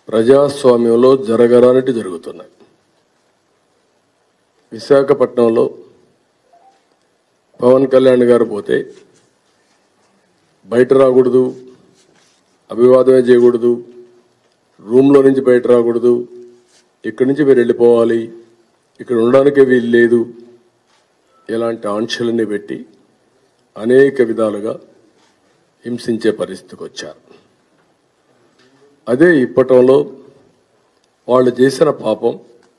ప్రజాస్వామ్యంలో జరగరానిటి జరుగుతున్నాయి విశాఖపట్నంలో పవన్ కళ్యాణ్ గారు పోతే బయట రాకూడదు అభివాదమే చేయకూడదు రూమ్లో నుంచి బయట రాకూడదు ఇక్కడి నుంచి మీరు వెళ్ళిపోవాలి ఇక్కడ ఉండడానికే వీలు లేదు ఇలాంటి ఆంక్షలన్నీ పెట్టి అనేక విధాలుగా హింసించే పరిస్థితికి వచ్చారు అదే ఇప్పటంలో వాళ్ళు చేసిన పాపం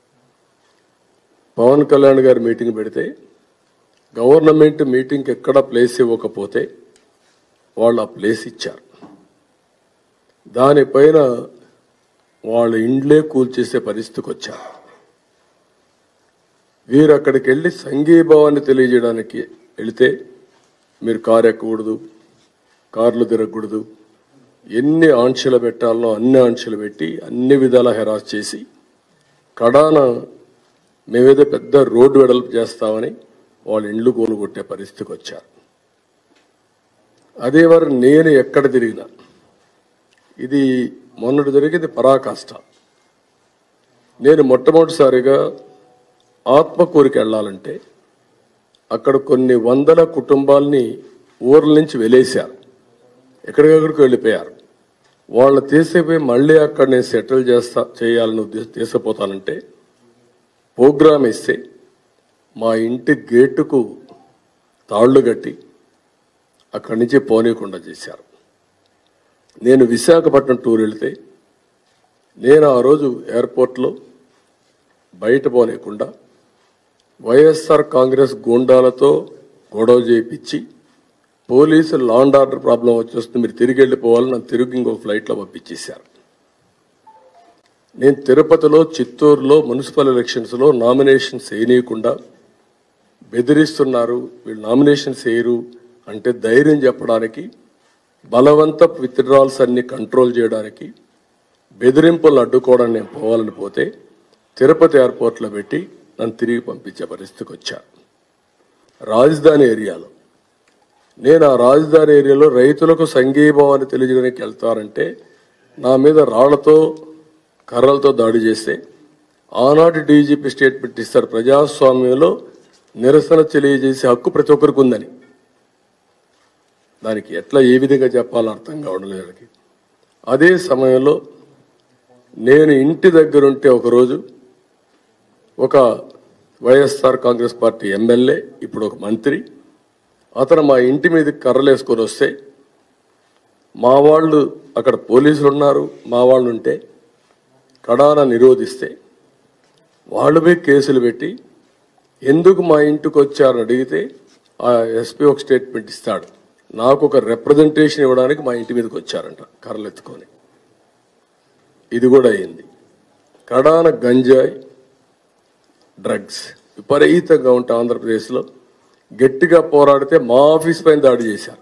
పవన్ కళ్యాణ్ గారు మీటింగ్ పెడితే గవర్నమెంట్ మీటింగ్కి ఎక్కడ ప్లేస్ ఇవ్వకపోతే వాళ్ళు ఆ ప్లేస్ ఇచ్చారు దానిపైన వాళ్ళ ఇండ్లే కూల్చేసే పరిస్థితికి వచ్చారు వీరు అక్కడికి వెళ్ళి సంఘీభావాన్ని తెలియజేయడానికి వెళితే మీరు కారు ఎక్కకూడదు కార్లు తిరగకూడదు ఎన్ని ఆంక్షలు పెట్టాలనో అన్ని ఆంక్షలు పెట్టి అన్ని విధాల హెరాస్ చేసి కడాన మేమేదో పెద్ద రోడ్డు వెడల్పు చేస్తామని వాళ్ళ ఇండ్లు కోలుగొట్టే పరిస్థితికి వచ్చారు అదే వారు నేను ఎక్కడ తిరిగినా ఇది మొన్నటి జరిగింది పరాకాష్ట నేను మొట్టమొదటిసారిగా ఆత్మకూరికి వెళ్ళాలంటే అక్కడ కొన్ని వందల కుటుంబాల్ని ఊర్ల నుంచి వెలేశారు ఎక్కడికక్కడికి వెళ్ళిపోయారు వాళ్ళని తీసిపోయి మళ్ళీ అక్కడ నేను సెటిల్ చేస్తా చేయాలని ఉద్దేశం తీసుకుపోతానంటే ప్రోగ్రామ్ ఇస్తే మా ఇంటి గేటుకు తాళ్లు కట్టి అక్కడి నుంచి పోనీయకుండా చేశారు నేను విశాఖపట్నం టూర్ వెళితే నేను ఆ రోజు ఎయిర్పోర్ట్లో బయట పోనీయకుండా వైఎస్ఆర్ కాంగ్రెస్ గూండాలతో గొడవ చేయించి పోలీసులు లా అండ్ ఆర్డర్ ప్రాబ్లం వచ్చేస్తుంది మీరు తిరిగి వెళ్ళిపోవాలని నన్ను తిరిగి ఇంకో ఫ్లైట్లో పంపించేశారు నేను తిరుపతిలో చిత్తూరులో మున్సిపల్ ఎలక్షన్స్లో నామినేషన్స్ వేయనీయకుండా బెదిరిస్తున్నారు వీళ్ళు నామినేషన్స్ వేయరు అంటే ధైర్యం చెప్పడానికి బలవంత విత్డ్రాల్స్ అన్ని కంట్రోల్ చేయడానికి బెదిరింపులను అడ్డుకోవడానికి నేను పోవాలని పోతే తిరుపతి ఎయిర్పోర్ట్లో పెట్టి నన్ను తిరిగి పంపించే పరిస్థితికి వచ్చా రాజధాని ఏరియాలో నేను ఆ రాజధాని ఏరియాలో రైతులకు సంఘీభావాన్ని తెలియజేయడానికి వెళ్తారంటే నా మీద రాళ్లతో కర్రలతో దాడి చేస్తే ఆనాటి డీజీపీ స్టేట్మెంట్ ఇస్తారు ప్రజాస్వామ్యంలో నిరసన తెలియజేసే హక్కు ప్రతి ఒక్కరికి ఉందని దానికి ఎట్లా ఏ విధంగా చెప్పాలో అర్థం కావడం లేదు వాళ్ళకి. అదే సమయంలో నేను ఇంటి దగ్గరుంటే ఒకరోజు ఒక వైఎస్ఆర్ కాంగ్రెస్ పార్టీ ఎమ్మెల్యే ఇప్పుడు ఒక మంత్రి అతను మా ఇంటి మీద కర్రలేసుకొని వస్తే మా వాళ్ళు అక్కడ పోలీసులు ఉన్నారు మా వాళ్ళు ఉంటే కడాన నిరోధిస్తే వాళ్ళు పోయి కేసులు పెట్టి ఎందుకు మా ఇంటికి వచ్చారని అడిగితే ఆ ఎస్పీ ఒక స్టేట్మెంట్ ఇస్తాడు నాకు ఒక రిప్రజెంటేషన్ ఇవ్వడానికి మా ఇంటి మీదకి వచ్చారంట కర్రలు ఎత్తుకొని ఇది కూడా అయింది కడాన గంజాయి డ్రగ్స్ విపరీతంగా ఉంటాయి ఆంధ్రప్రదేశ్లో గట్టిగా పోరాడితే మా ఆఫీస్ పైన దాడి చేశారు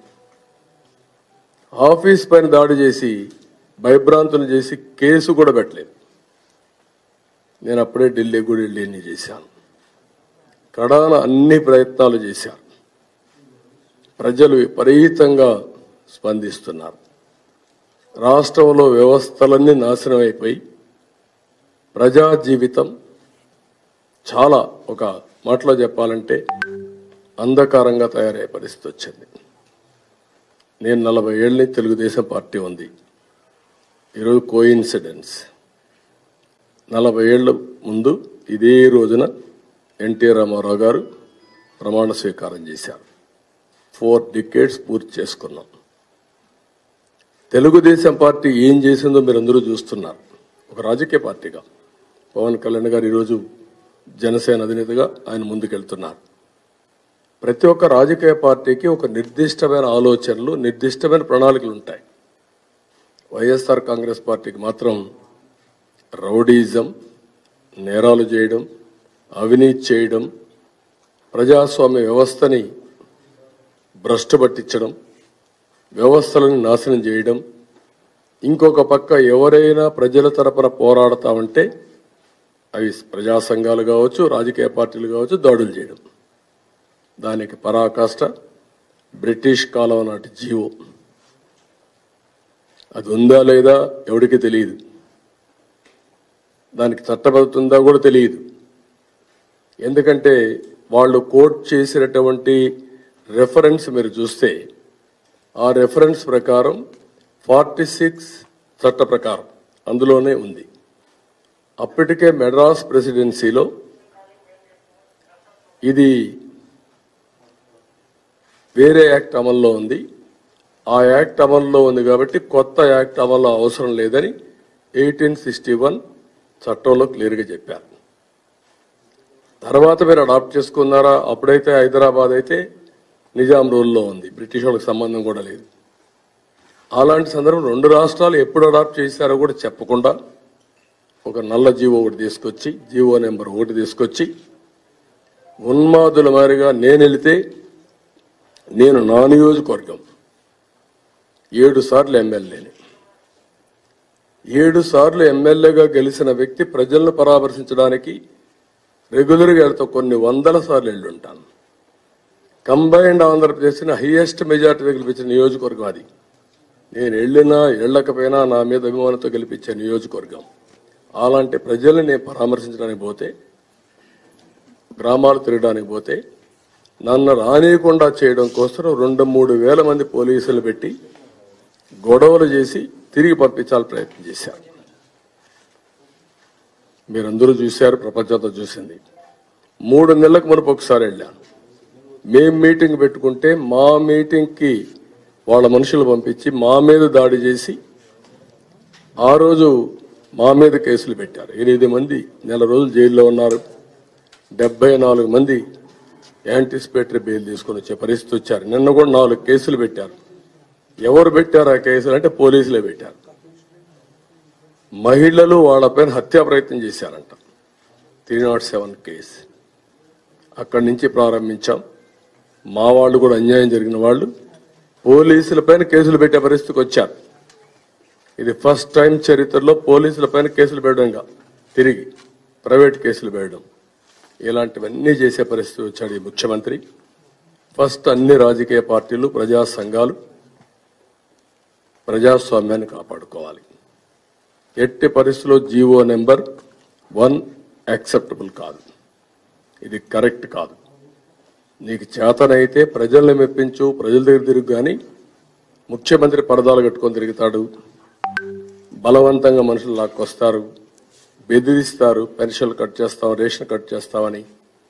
ఆఫీస్ పైన దాడి చేసి భయభ్రాంతులు చేసి కేసు కూడా పెట్టలేదు నేను అప్పుడే ఢిల్లీ కూడా వెళ్ళి ఎన్ని చేశాను కడాన అన్ని ప్రయత్నాలు చేశారు ప్రజలు విపరీతంగా స్పందిస్తున్నారు రాష్ట్రంలో వ్యవస్థలన్నీ నాశనం అయిపోయి ప్రజా జీవితం చాలా ఒక మాటలో చెప్పాలంటే అంధకారంగా తయారయ్యే పరిస్థితి వచ్చింది నేను నలభై ఏళ్ళ నుంచి తెలుగుదేశం పార్టీ ఉంది ఈరోజు కోయిన్సిడెన్స్ నలభై ఏళ్ళ ముందు ఇదే రోజున ఎన్టీ రామారావు గారు ప్రమాణ స్వీకారం చేశారు ఫోర్ డికేట్స్ పూర్తి చేసుకున్నాం తెలుగుదేశం పార్టీ ఏం చేసిందో మీరు అందరూ చూస్తున్నారు ఒక రాజకీయ పార్టీగా పవన్ కళ్యాణ్ గారు ఈరోజు జనసేన అధినేతగా ఆయన ముందుకెళ్తున్నారు ప్రతి ఒక్క రాజకీయ పార్టీకి ఒక నిర్దిష్టమైన ఆలోచనలు నిర్దిష్టమైన ప్రణాళికలు ఉంటాయి వైఎస్ఆర్ కాంగ్రెస్ పార్టీకి మాత్రం రౌడీజం నేరాలు చేయడం అవినీతి చేయడం ప్రజాస్వామ్య వ్యవస్థని భ్రష్టు పట్టించడం వ్యవస్థలను నాశనం చేయడం ఇంకొక పక్క ఎవరైనా ప్రజల తరపున పోరాడతామంటే అవి ప్రజా సంఘాలు కావచ్చు రాజకీయ పార్టీలు కావచ్చు దాడులు చేయడం దానికి పరాకాష్ట బ్రిటిష్ కాలం నాటి జీవో అది ఉందా లేదా ఎవడికి తెలియదు దానికి చట్టబడుతుందా కూడా తెలియదు ఎందుకంటే వాళ్ళు కోట్ చేసినటువంటి రెఫరెన్స్ మీరు చూస్తే ఆ రెఫరెన్స్ ప్రకారం ఫార్టీ సిక్స్ చట్ట ప్రకారం అందులోనే ఉంది అప్పటికే మెడ్రాస్ ప్రెసిడెన్సీలో ఇది వేరే యాక్ట్ అమల్లో ఉంది ఆ యాక్ట్ అమల్లో ఉంది కాబట్టి కొత్త యాక్ట్ అమల్లో అవసరం లేదని ఎయిటీన్ సిక్స్టీ వన్ చట్టంలో క్లియర్గా చెప్పారు తర్వాత మీరు అడాప్ట్ చేసుకున్నారా అప్పుడైతే హైదరాబాద్ అయితే నిజాం రూల్లో ఉంది బ్రిటిష్ వాళ్ళకి సంబంధం కూడా లేదు అలాంటి సందర్భం రెండు రాష్ట్రాలు ఎప్పుడు అడాప్ట్ చేశారో కూడా చెప్పకుండా ఒక నల్ల జీవో ఒకటి తీసుకొచ్చి జీవో నెంబర్ ఒకటి తీసుకొచ్చి ఉన్మాదుల మారిగా నేను వెళితే నేను నా నియోజకవర్గం ఏడు సార్లు ఎమ్మెల్యేని ఏడు సార్లు ఎమ్మెల్యేగా గెలిచిన వ్యక్తి ప్రజలను పరామర్శించడానికి రెగ్యులర్గా వెళ్తా కొన్ని వందల సార్లు వెళ్ళుంటాను కంబైన్డ్ ఆంధ్రప్రదేశ్ని హైయెస్ట్ మెజార్టీ గెలిపించిన నియోజకవర్గం అది నేను వెళ్ళినా వెళ్ళకపోయినా నా మీద అభిమానంతో గెలిపించే నియోజకవర్గం అలాంటి ప్రజల్ని నేను పరామర్శించడానికి పోతే గ్రామాలు తిరగడానికి పోతే నన్ను రానియకుండా చేయడం కోసం రెండు మూడు వేల మంది పోలీసులు పెట్టి గొడవలు చేసి తిరిగి పంపించాలని ప్రయత్నం చేశారు మీరందరూ చూశారు ప్రపంచంతో చూసింది మూడు నెలలకు మునుపు ఒకసారి వెళ్ళాను మేం మీటింగ్ పెట్టుకుంటే మా మీటింగ్కి వాళ్ళ మనుషులు పంపించి మా మీద దాడి చేసి ఆ రోజు మా మీద కేసులు పెట్టారు ఎనిమిది మంది నెల రోజులు జైల్లో ఉన్నారు డెబ్బై నాలుగు మంది యాంటిసిపేటరీ బెయిల్ తీసుకొని వచ్చే పరిస్థితి వచ్చారు నిన్న కూడా నాలుగు కేసులు పెట్టారు ఎవరు పెట్టారు ఆ కేసులు అంటే పోలీసులే పెట్టారు మహిళలు వాళ్ళపైన హత్యా ప్రయత్నం చేశారంట త్రీ నాట్ సెవెన్ కేసు అక్కడి నుంచి ప్రారంభించాం మా వాళ్ళు కూడా అన్యాయం జరిగిన వాళ్ళు పోలీసులపైన కేసులు పెట్టే పరిస్థితికి వచ్చారు ఇది ఫస్ట్ టైం చరిత్రలో పోలీసులపైన కేసులు పెట్టడంగా తిరిగి ప్రైవేట్ కేసులు పెట్టడం ఇలాంటివన్నీ చేసే పరిస్థితి వచ్చాడు ఈ ముఖ్యమంత్రి ఫస్ట్ అన్ని రాజకీయ పార్టీలు ప్రజా సంఘాలు ప్రజాస్వామ్యాన్ని కాపాడుకోవాలి ఎట్టి పరిస్థితుల్లో జీవో నెంబర్ వన్ యాక్సెప్టబుల్ కాదు ఇది కరెక్ట్ కాదు నీకు చేతనైతే ప్రజల్ని మెప్పించు ప్రజల దగ్గర తిరుగు కానీ ముఖ్యమంత్రి పరదాలు కట్టుకొని తిరుగుతాడు బలవంతంగా మనుషులు లాక్కొస్తారు బెదిరిస్తారు పెన్షన్లు కట్ చేస్తాం రేషన్ కట్ చేస్తామని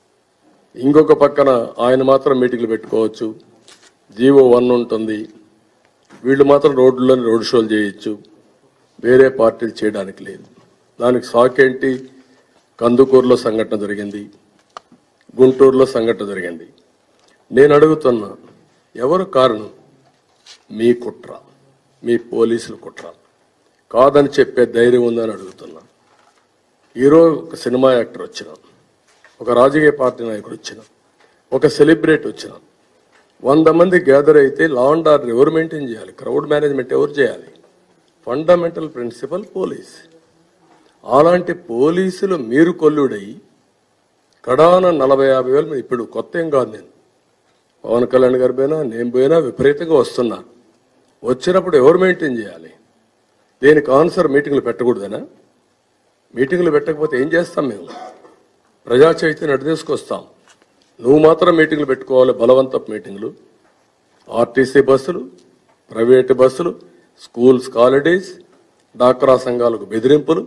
ఇంకొక పక్కన ఆయన మాత్రం మీటింగ్లు పెట్టుకోవచ్చు జీవో వన్ ఉంటుంది వీళ్ళు మాత్రం రోడ్లలో రోడ్ షోలు చేయొచ్చు వేరే పార్టీలు చేయడానికి లేదు దానికి సాకేంటి కందుకూరులో సంఘటన జరిగింది గుంటూరులో సంఘటన జరిగింది నేను అడుగుతున్నా ఎవరు కారణం మీ కుట్ర మీ పోలీసుల కుట్ర కాదని చెప్పే ధైర్యం ఉందని అడుగుతున్నా ఈరోజు ఒక సినిమా యాక్టర్ వచ్చిన ఒక రాజకీయ పార్టీ నాయకుడు వచ్చిన ఒక సెలబ్రిటీ వచ్చిన వంద మంది గ్యాదర్ అయితే లా అండ్ ఆర్డర్ ఎవరు మెయింటైన్ చేయాలి క్రౌడ్ మేనేజ్మెంట్ ఎవరు చేయాలి ఫండమెంటల్ ప్రిన్సిపల్ పోలీస్ అలాంటి పోలీసులు మీరు కొల్లుడై కడాన నలభై యాభై వేల మంది ఇప్పుడు కొత్త ఏం కాదు నేను పవన్ కళ్యాణ్ గారి పోయినా నేను పోయినా విపరీతంగా వస్తున్నా వచ్చినప్పుడు ఎవరు మెయింటైన్ చేయాలి దేనికి ఆన్సర్ మీటింగ్లు పెట్టకూడదనా మీటింగ్లు పెట్టకపోతే ఏం చేస్తాం మేము ప్రజా చైతన్యం అటు తీసుకొస్తాం నువ్వు మాత్రం మీటింగ్లు పెట్టుకోవాలి బలవంతపు మీటింగ్లు ఆర్టీసీ బస్సులు ప్రైవేటు బస్సులు స్కూల్స్ హాలిడేస్ డాక్రా సంఘాలకు బెదిరింపులు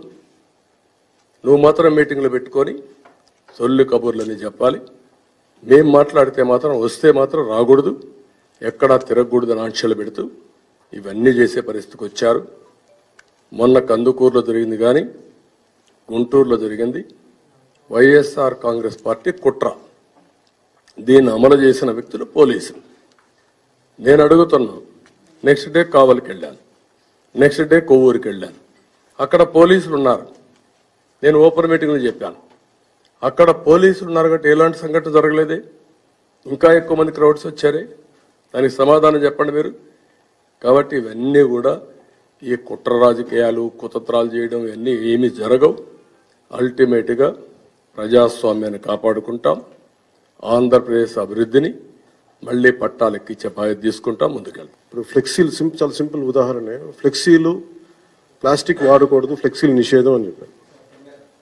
నువ్వు మాత్రం మీటింగ్లు పెట్టుకొని సొల్లు కబుర్లని చెప్పాలి మేం మాట్లాడితే మాత్రం వస్తే మాత్రం రాకూడదు ఎక్కడా తిరగకూడదని ఆంక్షలు పెడుతూ ఇవన్నీ చేసే పరిస్థితికి వచ్చారు మొన్న కందుకూరులో జరిగింది కానీ గుంటూరులో జరిగింది వైఎస్ఆర్ కాంగ్రెస్ పార్టీ కుట్ర దీన్ని అమలు చేసిన వ్యక్తులు పోలీసులు నేను అడుగుతున్నా నెక్స్ట్ డే కావలికి వెళ్ళాను నెక్స్ట్ డే కొవ్వూరికి వెళ్ళాను అక్కడ పోలీసులు ఉన్నారు నేను ఓపెన్ మీటింగ్లో చెప్పాను అక్కడ పోలీసులు ఉన్నారు కాబట్టి ఎలాంటి సంఘటన జరగలేదే ఇంకా ఎక్కువ మంది క్రౌడ్స్ వచ్చారే దానికి సమాధానం చెప్పండి మీరు కాబట్టి ఇవన్నీ కూడా ఈ కుట్ర రాజకీయాలు కుతంత్రాలు చేయడం ఇవన్నీ ఏమీ జరగవు అల్టిమేట్గా ప్రజాస్వామ్యాన్ని కాపాడుకుంటాం ఆంధ్రప్రదేశ్ అభివృద్ధిని మళ్ళీ పట్టాలెక్కించే బాధ్యత తీసుకుంటాం ముందుకెళ్తాం ఇప్పుడు ఫ్లెక్సీలు సింపుల్ చాలా సింపుల్ ఉదాహరణ ఫ్లెక్సీలు ప్లాస్టిక్ వాడకూడదు ఫ్లెక్సీలు నిషేధం అని చెప్పారు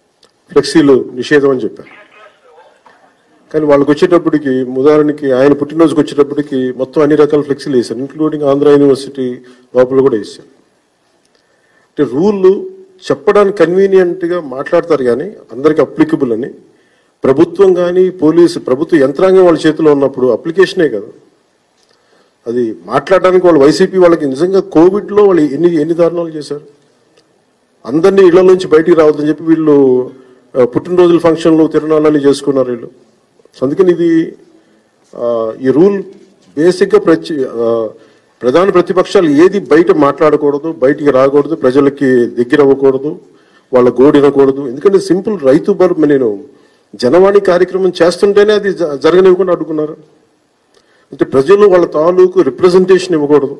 ఫ్లెక్సీలు నిషేధం అని చెప్పారు కానీ వాళ్ళకి వచ్చేటప్పటికి ఉదాహరణకి ఆయన పుట్టినరోజుకి వచ్చేటప్పటికి మొత్తం అన్ని రకాల ఫ్లెక్సీలు వేశారు ఇంక్లూడింగ్ ఆంధ్ర యూనివర్సిటీ లోపల కూడా వేశారు అంటే రూల్ చెప్పడానికి కన్వీనియంట్ గా మాట్లాడతారు కానీ అందరికి అప్లికబుల్ అని ప్రభుత్వం కానీ పోలీసు ప్రభుత్వ యంత్రాంగం వాళ్ళ చేతిలో ఉన్నప్పుడు అప్లికేషనే కదా అది మాట్లాడడానికి వాళ్ళు వైసీపీ వాళ్ళకి నిజంగా కోవిడ్ లో వాళ్ళు ఎన్ని ఎన్ని దారుణాలు చేశారు అందరినీ ఇళ్ల నుంచి బయటికి రావద్దని చెప్పి వీళ్ళు ఆ, పుట్టినరోజుల ఫంక్షన్లు తిరునాళ్ళని చేసుకున్నారు వీళ్ళు సో అందుకని ఇది ఆ, ఈ రూల్ బేసిక్గా ప్రతి ఆ, ప్రధాన ప్రతిపక్షాలు ఏది బయట మాట్లాడకూడదు బయటికి రాకూడదు ప్రజలకి దగ్గర అవ్వకూడదు వాళ్ళ గోడినకూడదు ఎందుకంటే సింపుల్ రైతు బర్ నేను జనవాణి కార్యక్రమం చేస్తుంటేనే అది జ- జరగనివ్వకుండా అడ్డుకున్నారు అంటే ప్రజలు వాళ్ళ తాలూకు రిప్రజెంటేషన్ ఇవ్వకూడదు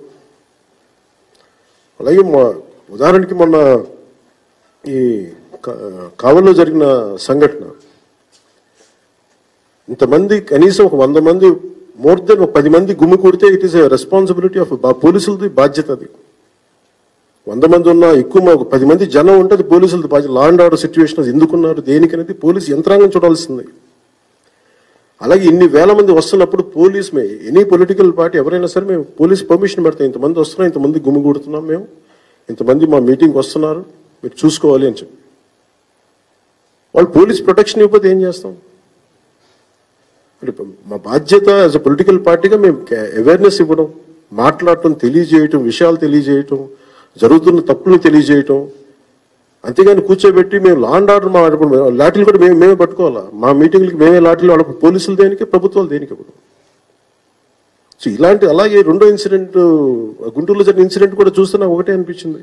అలాగే మా- ఉదాహరణకి మొన్న ఈ కా- కావల్లో జరిగిన సంఘటన ఇంతమంది కనీసం ఒక వంద మంది మోర్ దెన్ ఒక పది మంది గుమ్మి కొడితే ఇట్ ఈస్ రెస్పాన్సిబిలిటీ ఆఫ్ పోలీసులది బాధ్యత అది వంద మంది ఉన్నా ఎక్కువ మా- ఒక పది మంది జనం ఉంటే అది పోలీసులది బాధ్యత లా అండ్ ఆర్డర్ సిచ్యువేషన్ అది ఎందుకున్నారు దేనికనేది పోలీసు యంత్రాంగం చూడాల్సింది అలాగే ఇన్ని వేల మంది వస్తున్నప్పుడు police may any political party ఎవరైనా సరే మేము పోలీస్ పర్మిషన్ పెడతాం ఇంతమంది వస్తున్నాం ఇంతమంది గుమ్మి కొడుతున్నాం మేము ఇంతమంది మా మీటింగ్ వస్తున్నారు మీరు చూసుకోవాలి అని చెప్పి వాళ్ళు పోలీస్ ప్రొటెక్షన్ ఇవ్వకపోతే ఏం చేస్తాం అంటే ఇప్పుడు మా బాధ్యత యాజ్ అ పొలిటికల్ పార్టీగా మేము అవేర్నెస్ ఇవ్వడం మాట్లాడటం తెలియజేయటం విషయాలు తెలియజేయటం జరుగుతున్న తప్పులు తెలియజేయటం అంతేగాని కూర్చోబెట్టి మేము లా అండ్ ఆర్డర్ మా ఇప్పుడు లాఠీలు కూడా మేము మేమే పట్టుకోవాలా మా మీటింగ్లకి మేమే లాఠీలు వాళ్ళకు పోలీసులు దేనికి ప్రభుత్వాలు దేనికి ఇప్పుడు సో ఇలాంటి అలాగే రెండో ఇన్సిడెంట్ గుంటూరులో జరిగిన ఇన్సిడెంట్ కూడా చూస్తే నాకు ఒకటే అనిపించింది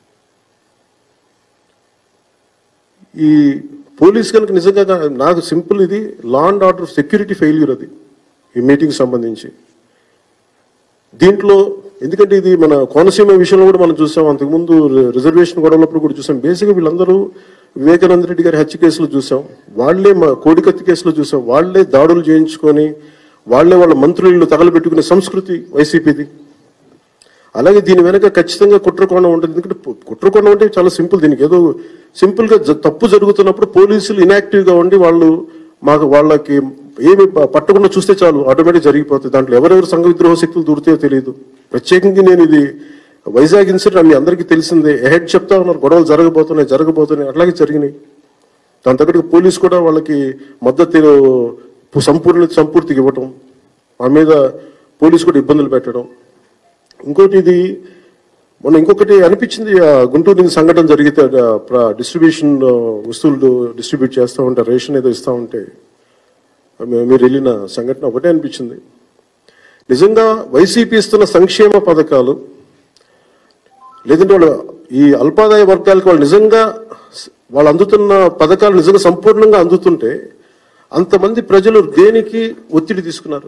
ఈ పోలీస్ కనుక నిజంగా గా- నాకు సింపుల్ ఇది law and order security failure అది ఈ మీటింగ్ సంబంధించి దీంట్లో ఎందుకంటే ఇది మన కోనసీమ విషయంలో కూడా మనం చూసాం అంతకుముందు రి- రిజర్వేషన్ గొడవలప్పుడు కూడా చూసాం బేసిక్గా వీళ్ళందరూ వివేకానంద రెడ్డి గారి హత్య కేసులో చూసాం వాళ్లే మా కోడికత్తి కేసులో చూసాం వాళ్లే దాడులు చేయించుకొని వాళ్లే వాళ్ళ మంత్రులు తగలబెట్టుకునే సంస్కృతి వైసీపీది అలాగే దీని వెనక ఖచ్చితంగా కుట్రకోణం ఉంటుంది ఎందుకంటే పు- కుట్రకోణం అంటే చాలా సింపుల్ దీనికి ఏదో సింపుల్ గా జ- తప్పు జరుగుతున్నప్పుడు పోలీసులు ఇనాక్టివ్ గా ఉండి వాళ్ళు మాకు వాళ్ళకి ఏమి ప- పట్టకుండా చూస్తే చాలు ఆటోమేటిక్ జరిగిపోతుంది దాంట్లో ఎవరెవరు సంఘ విద్రోహ శక్తులు దూరుతాయో తెలియదు ప్రత్యేకంగా నేను ఇది వైజాగ్ ఇన్సిడెంట్ మీ అందరికీ తెలిసిందే హెడ్ చెప్తా ఉన్నారు గొడవలు జరగబోతున్నాయి జరగబోతున్నాయి అట్లాగే జరిగినాయి దాని తగ్గట్టు పోలీసు కూడా వాళ్ళకి మద్దతు పు- సంపూర్ణ సంపూర్తిగా ఇవ్వటం ఆ మీద పోలీసు కూడా ఇబ్బందులు పెట్టడం ఇంకోటి ఇది మొన్న ఇంకొకటి అనిపించింది ఆ గుంటూరు నుంచి సంఘటన జరిగితే డిస్ట్రిబ్యూషన్ వస్తువులు డిస్ట్రిబ్యూట్ చేస్తూ ఉంటే రేషన్ ఏదో ఇస్తూ ఉంటే మీ- మీరు వెళ్ళిన సంఘటన ఒకటే అనిపించింది నిజంగా వైసీపీ ఇస్తున్న సంక్షేమ పథకాలు లేదంటే వాళ్ళు ఈ అల్పాదాయ వర్గాలకు వాళ్ళు నిజంగా వాళ్ళు అందుతున్న పథకాలు నిజంగా సంపూర్ణంగా అందుతుంటే అంతమంది ప్రజలు దేనికి ఒత్తిడి తీసుకున్నారు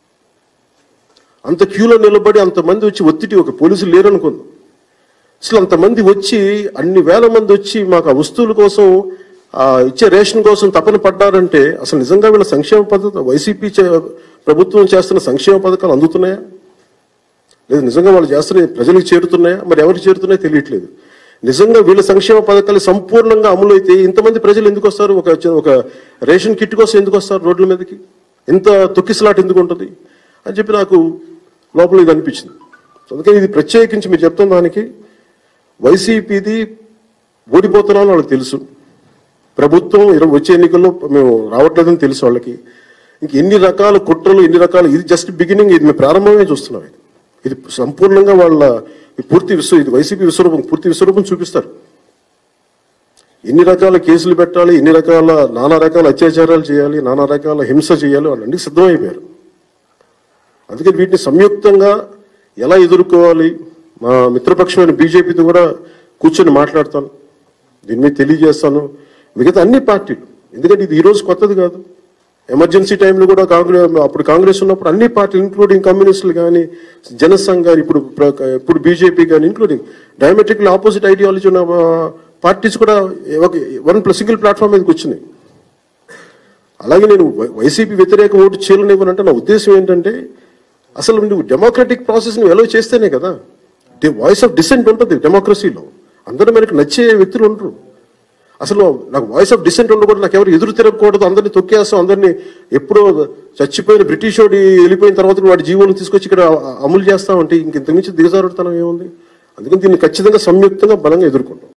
అంత క్యూలో నిలబడి అంతమంది వచ్చి ఒత్తిడి ఒక పోలీసులు లేరనుకుందాం అసలు అంతమంది వచ్చి అన్ని వేల మంది వచ్చి మాకు ఆ వస్తువుల కోసం ఆ ఇచ్చే రేషన్ కోసం తపన పడ్డారంటే అసలు నిజంగా వీళ్ళ సంక్షేమ పద్ధతి వైసీపీ చే- ప్రభుత్వం చేస్తున్న సంక్షేమ పథకాలు అందుతున్నాయా లేదు నిజంగా వాళ్ళు చేస్తున్న ప్రజలకు చేరుతున్నాయా మరి ఎవరికి చేరుతున్నాయో తెలియట్లేదు నిజంగా వీళ్ళ సంక్షేమ పథకాలు సంపూర్ణంగా అమలు అయితే ఇంతమంది ప్రజలు ఎందుకు వస్తారు ఒక ఒక రేషన్ కిట్ కోసం ఎందుకు వస్తారు రోడ్ల మీదకి ఇంత తొక్కిసలాట ఎందుకు ఉంటుంది అని చెప్పి నాకు లోపల ఇది అనిపించింది అందుకని ఇది ప్రత్యేకించి మీరు చెప్తున్న దానికి వైసీపీది ఓడిపోతున్నామని వాళ్ళకి తెలుసు ప్రభుత్వం ఇరవై వచ్చే ఎన్నికల్లో మేము రావట్లేదని తెలుసు వాళ్ళకి ఇంక ఎన్ని రకాల కుట్రలు ఎన్ని రకాల ఇది జస్ట్ బిగినింగ్ ఇది మేము ప్రారంభమే చూస్తున్నాం ఇది ఇది సంపూర్ణంగా వాళ్ళ ఈ పూర్తి విశ్వ ఇది వైసీపీ విశ్వరూపం పూర్తి విశ్వరూపం చూపిస్తారు ఎన్ని రకాల కేసులు పెట్టాలి ఎన్ని రకాల నానా రకాల అత్యాచారాలు చేయాలి నానా రకాల హింస చేయాలి వాళ్ళు అన్ని సిద్ధమైపోయారు అందుకని వీటిని సంయుక్తంగా ఎలా ఎదుర్కోవాలి మా మిత్రపక్షమైన బీజేపీతో కూడా కూర్చొని మాట్లాడతాను దీని మీద తెలియజేస్తాను మిగతా అన్ని పార్టీలు ఎందుకంటే ఇది ఈ రోజు కొత్తది కాదు ఎమర్జెన్సీ టైంలో కూడా కాంగ్రెస్ అప్పుడు కాంగ్రెస్ ఉన్నప్పుడు అన్ని పార్టీలు ఇంక్లూడింగ్ కమ్యూనిస్టులు కానీ జనసంఘ్ కానీ ఇప్పుడు ప్ర- ఇప్పుడు బీజేపీ కానీ ఇంక్లూడింగ్ డయామెట్రికల్ ఆపోజిట్ ఐడియాలజీ ఉన్న పార్టీస్ కూడా ఒక వన్ ప్లస్ సింగిల్ ప్లాట్ఫామ్ మీదకి వచ్చినాయి అలాగే నేను వై- వైసీపీ వ్యతిరేక ఓటు చేయలేనివ్వనంటే నా ఉద్దేశం ఏంటంటే అసలు నువ్వు డెమోక్రటిక్ ప్రాసెస్ నువ్వు ఎలా చేస్తేనే కదా ది వాయిస్ ఆఫ్ డిసెంట్ ఉంటుంది డెమోక్రసీలో అందరూ మనకి నచ్చే వ్యక్తులు ఉండరు అసలు నాకు వాయిస్ ఆఫ్ డిసెంట్ ఉండకూడదు నాకు ఎవరు ఎదురు తిరగకూడదు అందరినీ తొక్కేస్తాం అందరినీ ఎప్పుడో చచ్చిపోయిన బ్రిటిష్ వాడి వెళ్ళిపోయిన తర్వాత వాడి జీవోలను తీసుకొచ్చి ఇక్కడ అమలు చేస్తామంటే ఇంక ఇంతకుమించి దిగజారుడుతనం ఏముంది అందుకని దీన్ని ఖచ్చితంగా సంయుక్తంగా బలంగా ఎదుర్కొంటాం